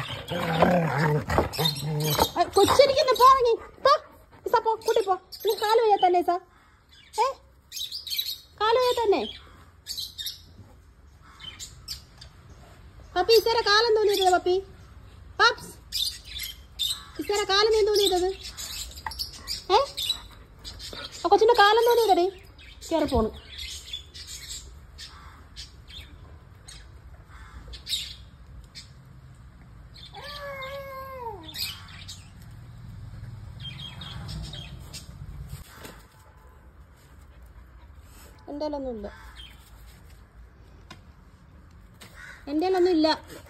കൊച്ചിരിക്കുന്നു പോ ഇറങ്ങി പോ ഇസ പോ കൂട്ടി പോ നീ കാല് വയ്യാ തന്നെ ഇസ ഏ കാല് വയ്യാ തന്നെ പപ്പി ഇസേര കാലം തോന്നിയത് പപ്പി പപ്സ് ഇസേര കാലം നീ തോന്നിയത് ഏ ആ കൊച്ചിന്റെ കാലം തോന്നിയതടി കയറി പോണു എൻ്റെ ഒന്നുമില്ല എൻ്റെ ഒന്നുമില്ല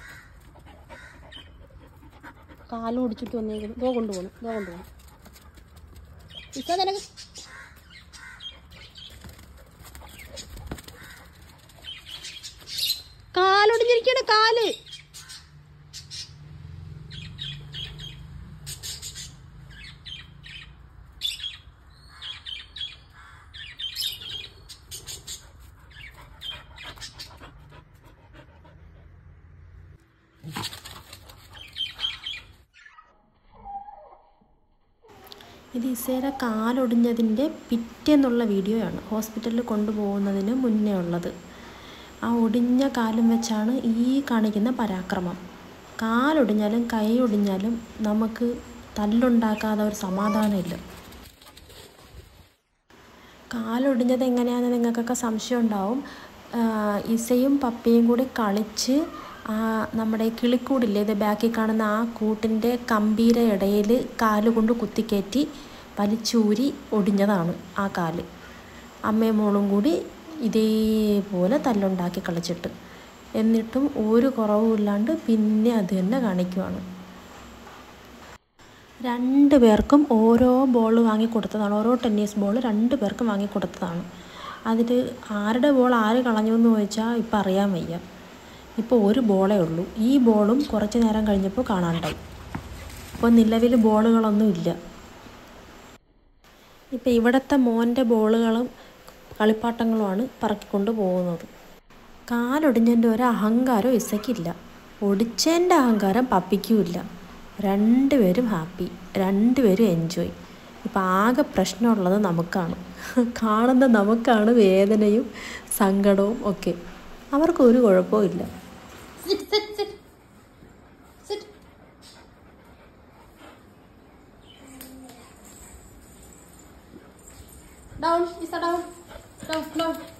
കാലും ഒടിച്ചിട്ട് വന്നേക്കുന്നു ദോ കൊണ്ടുപോകണം ദോ കൊണ്ടുപോകണം ഇസ നിനക്ക് കാലൊടിഞ്ഞിരിക്കണ കാല് ഇത് ഇസേര കാലൊടിഞ്ഞതിൻ്റെ പിറ്റേന്നുള്ള വീഡിയോയാണ് ഹോസ്പിറ്റലിൽ കൊണ്ടുപോകുന്നതിന് മുന്നേ ഉള്ളത് ആ ഒടിഞ്ഞ കാലും വെച്ചാണ് ഈ കാണിക്കുന്ന പരാക്രമം കാലൊടിഞ്ഞാലും കൈ ഒടിഞ്ഞാലും നമുക്ക് തല്ലുണ്ടാക്കാതെ ഒരു സമാധാനമില്ല കാലൊടിഞ്ഞത് എങ്ങനെയാണെന്ന് നിങ്ങൾക്കൊക്കെ സംശയം ഉണ്ടാവും ആഹ് ഇസയും പപ്പിയും കൂടി കളിച്ച് ആ നമ്മുടെ ഈ കിളിക്കൂടില്ലേ ഇത് ബാക്കിൽ കാണുന്ന ആ കൂട്ടിൻ്റെ കമ്പീര ഇടയിൽ കാല് കൊണ്ട് കുത്തിക്കയറ്റി വലിച്ചൂരി ഒടിഞ്ഞതാണ് ആ കാല് അമ്മയും മോളും കൂടി ഇതേപോലെ തല്ലുണ്ടാക്കി കളിച്ചിട്ട് എന്നിട്ടും ഒരു കുറവുമില്ലാണ്ട് പിന്നെ അത് തന്നെ കാണിക്കുവാണ് രണ്ട് പേർക്കും ഓരോ ബോൾ വാങ്ങി കൊടുത്തതാണ് ഓരോ ടെന്നീസ് ബോൾ രണ്ട് പേർക്കും വാങ്ങി കൊടുത്തതാണ് അതിൽ ആരുടെ ബോൾ ആര് കളഞ്ഞു എന്ന് ചോദിച്ചാൽ ഇപ്പം അറിയാൻ വയ്യ ഇപ്പോൾ ഒരു ബോളേ ഉള്ളൂ ഈ ബോളും കുറച്ച് നേരം കഴിഞ്ഞപ്പോൾ കാണാണ്ടായി ഇപ്പോൾ നിലവിൽ ബോളുകളൊന്നും ഇല്ല ഇപ്പം ഇവിടുത്തെ മോൻ്റെ ബോളുകളും കളിപ്പാട്ടങ്ങളുമാണ് പറക്കിക്കൊണ്ട് പോകുന്നത് കാലൊടിഞ്ഞതിൻ്റെ ഒരു അഹങ്കാരം ഇസയ്ക്കില്ല ഒടിച്ചതിൻ്റെ അഹങ്കാരം പപ്പിക്കുമില്ല രണ്ടുപേരും ഹാപ്പി രണ്ടുപേരും എൻജോയ് ഇപ്പം ആകെ പ്രശ്നമുള്ളത് നമുക്കാണ് കാണുന്ന നമുക്കാണ് വേദനയും സങ്കടവും ഒക്കെ അവർക്ക് ഒരു കുഴപ്പവും ഇല്ല Sit, sit, sit. Sit. Down, Isa, down. Down, down.